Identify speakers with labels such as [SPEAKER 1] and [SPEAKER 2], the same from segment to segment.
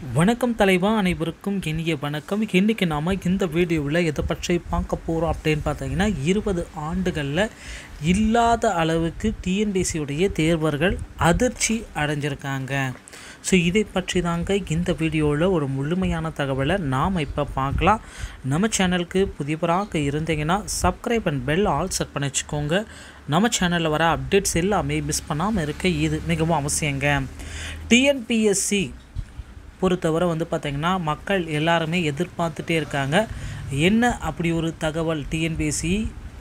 [SPEAKER 1] வணக்கம் தலைவா அனைவருக்கும் இனிய வணக்கம் இன்றைக்கி நாம் இந்த வீடியோவில் எதை பற்றி பார்க்க போகிறோம் அப்படின்னு பார்த்தீங்கன்னா இருபது ஆண்டுகளில் இல்லாத அளவுக்கு டிஎன்பிசியுடைய தேர்வர்கள் அதிர்ச்சி அடைஞ்சிருக்காங்க ஸோ இதை பற்றி தாங்க இந்த வீடியோவில் ஒரு முழுமையான தகவலை நாம் இப்போ பார்க்கலாம் நம்ம சேனலுக்கு புதியவராக இருந்தீங்கன்னா subscribe and bell all set பண்ணி வச்சுக்கோங்க நம்ம சேனலில் வர அப்டேட்ஸ் எல்லாமே மிஸ் பண்ணாமல் இருக்க இது மிகவும் அவசியங்க டிஎன்பிஎஸ்சி பொறுத்தவரை வந்து பார்த்திங்கன்னா மக்கள் எல்லாருமே எதிர்பார்த்துட்டே இருக்காங்க என்ன அப்படி ஒரு தகவல் டிஎன்பிஎஸ்சி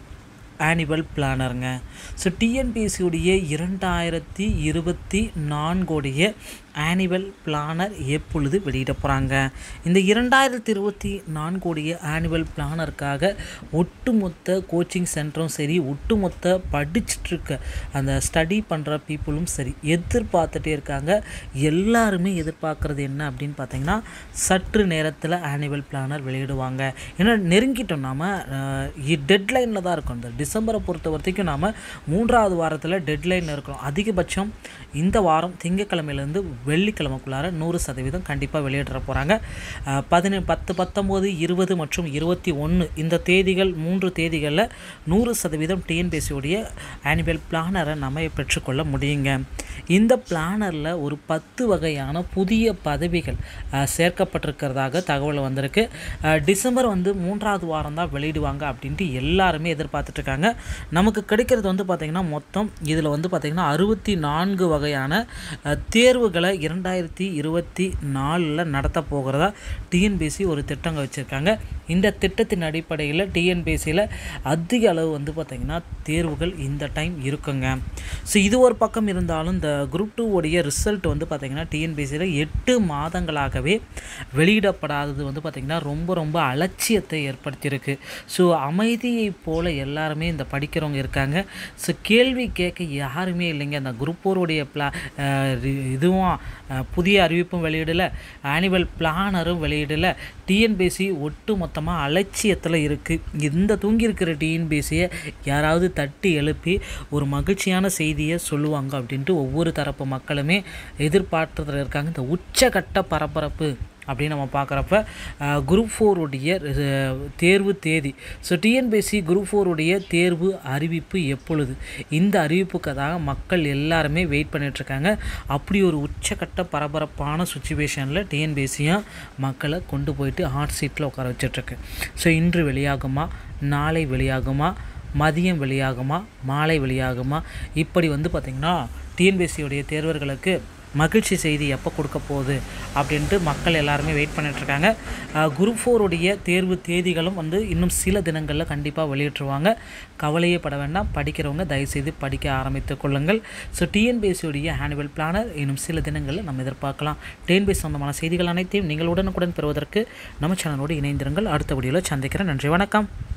[SPEAKER 1] ஆனுவல் பிளானருங்க ஸோ டிஎன்பிஎஸ்சியுடைய இரண்டாயிரத்தி இருபத்தி நான்குடைய ஆனுவல் பிளானர் எப்பொழுது வெளியிட போகிறாங்க இந்த இரண்டாயிரத்தி இருபத்தி நான்குடைய ஆனுவல் பிளானருக்காக ஒட்டுமொத்த கோச்சிங் சென்டரும் சரி ஒட்டுமொத்த படிச்சுட்ருக்க அந்த ஸ்டடி பண்ணுற பீப்புளும் சரி எதிர்பார்த்துட்டே இருக்காங்க எல்லாருமே எதிர்பார்க்குறது என்ன அப்படின்னு பார்த்தீங்கன்னா சற்று நேரத்தில் ஆனுவல் பிளானர் வெளியிடுவாங்க ஏன்னா நெருங்கிட்டோம் நாம் டெட்லைனில் தான் இருக்கோம் இந்த டிசம்பரை பொறுத்த வரைக்கும் நாம் மூன்றாவது வாரத்தில் டெட்லைனில் இருக்கிறோம் அதிகபட்சம் இந்த வாரம் திங்கக்கிழமையிலேருந்து வெள்ளிக்கிழமைக்குள்ளார நூறு சதவீதம் கண்டிப்பாக வெளியிட போகிறாங்க பதினெ பத்து பத்தொம்போது இருபது மற்றும் இருபத்தி ஒன்று இந்த தேதிகள் மூன்று தேதிகளில் நூறு சதவீதம் டிஎன்பிஎஸ்சியுடைய ஆனுவல் பிளானரை நம்ம பெற்றுக்கொள்ள முடியுங்க இந்த பிளானரில் ஒரு பத்து வகையான புதிய பதவிகள் சேர்க்கப்பட்டிருக்கிறதாக தகவல் வந்திருக்கு டிசம்பர் வந்து மூன்றாவது வாரம் தான் வெளியிடுவாங்க அப்படின்ட்டு எல்லாருமே எதிர்பார்த்துட்ருக்காங்க நமக்கு கிடைக்கிறது வந்து பார்த்திங்கன்னா மொத்தம் இதில் வந்து பார்த்திங்கன்னா அறுபத்தி நான்கு வகையான தேர்வுகளை இரண்டாயிரத்தி இருபத்தி நாலில் நடத்த போகிறதா டிஎன்பிசி ஒரு திட்டங்க வச்சுருக்காங்க இந்த திட்டத்தின் அடிப்படையில் டிஎன்பிசியில் அதிக அளவு வந்து பார்த்திங்கன்னா தேர்வுகள் இந்த டைம் இருக்குங்க ஸோ இது ஒரு பக்கம் இருந்தாலும் இந்த குரூப் டூ உடைய ரிசல்ட் வந்து பார்த்திங்கன்னா டிஎன்பிசியில் எட்டு மாதங்களாகவே வெளியிடப்படாதது வந்து பார்த்திங்கன்னா ரொம்ப ரொம்ப அலட்சியத்தை ஏற்படுத்தியிருக்கு ஸோ அமைதியை போல் எல்லாருமே இந்த படிக்கிறவங்க இருக்காங்க ஸோ கேள்வி கேட்க யாருமே இல்லைங்க அந்த குரூப் ஃபோருடைய பிளா இதுவும் புதிய அறிவிப்பும் வெளியிடலை ஆனுவல் பிளானரும் வெளியிடலை டிஎன்பிசி ஒட்டு மொத்தமாக அலட்சியத்தில் இருக்குது இந்த தூங்கி இருக்கிற டிஎன்பிசியை யாராவது தட்டி எழுப்பி ஒரு மகிழ்ச்சியான செய்தியை சொல்லுவாங்க அப்படின்ட்டு ஒவ்வொரு தரப்பு மக்களுமே எதிர்பார்த்ததில் இருக்காங்க இந்த உச்சகட்ட பரபரப்பு அப்படின்னு நம்ம பார்க்குறப்ப குரூப் ஃபோருடைய தேர்வு தேதி ஸோ டிஎன்பிஎஸ்சி குரூப் ஃபோருடைய தேர்வு அறிவிப்பு எப்பொழுது இந்த அறிவிப்புக்காக மக்கள் எல்லாருமே வெயிட் பண்ணிகிட்ருக்காங்க அப்படி ஒரு உச்சக்கட்ட பரபரப்பான சுச்சுவேஷனில் டிஎன்பிஎஸ்சியும் மக்களை கொண்டு போயிட்டு ஹாட் சீட்டில் உட்கார வச்சிட்ருக்கு ஸோ இன்று வெளியாகுமா நாளை வெளியாகுமா மதியம் வெளியாகுமா மாலை வெளியாகுமா இப்படி வந்து பார்த்திங்கன்னா டிஎன்பிஎஸ்சியுடைய தேர்வர்களுக்கு மகிழ்ச்சி செய்தி எப்போ கொடுக்க போகுது அப்படின்ட்டு மக்கள் எல்லாருமே வெயிட் பண்ணிகிட்ருக்காங்க குரூப் ஃபோருடைய தேர்வு தேதிகளும் வந்து இன்னும் சில தினங்களில் கண்டிப்பாக வெளியிட்டுருவாங்க கவலையே பட வேண்டாம் படிக்கிறவங்க தயவுசெய்து படிக்க ஆரம்பித்து கொள்ளுங்கள் ஸோ டிஎன்பிஎஸ்சியுடைய ஆனுவல் பிளானர் இன்னும் சில தினங்களில் நம்ம எதிர்பார்க்கலாம் டிஎன்பிஎஸ் சொந்தமான செய்திகள் அனைத்தையும் நீங்கள் உடனுக்குடன் பெறுவதற்கு நம்ம சேனலோடு இணைந்திருங்கள் அடுத்த வீடியோவில் சந்திக்கிறேன் நன்றி வணக்கம்